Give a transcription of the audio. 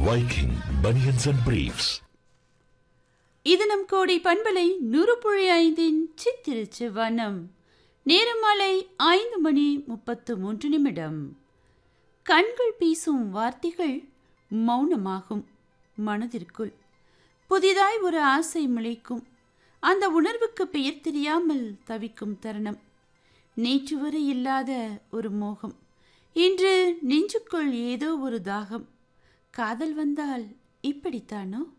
Viking Bunions and Briefs. இது நம் கோடை பண்பலை நூறு புள்ளி ஐந்தின் சித்திருச்சு வனம் நேரம் மாலை ஐந்து மணி முப்பத்து மூன்று நிமிடம் கண்கள் பேசும் வார்த்தைகள் மௌனமாகும் மனதிற்குள் புதிதாய் ஒரு ஆசை முளைக்கும் அந்த உணர்வுக்கு பெயர் தெரியாமல் தவிக்கும் தருணம் நேற்று வரை இல்லாத ஒரு மோகம் இன்று நெஞ்சுக்குள் ஏதோ ஒரு தாகம் காதல் வந்தால் இப்படித்தானோ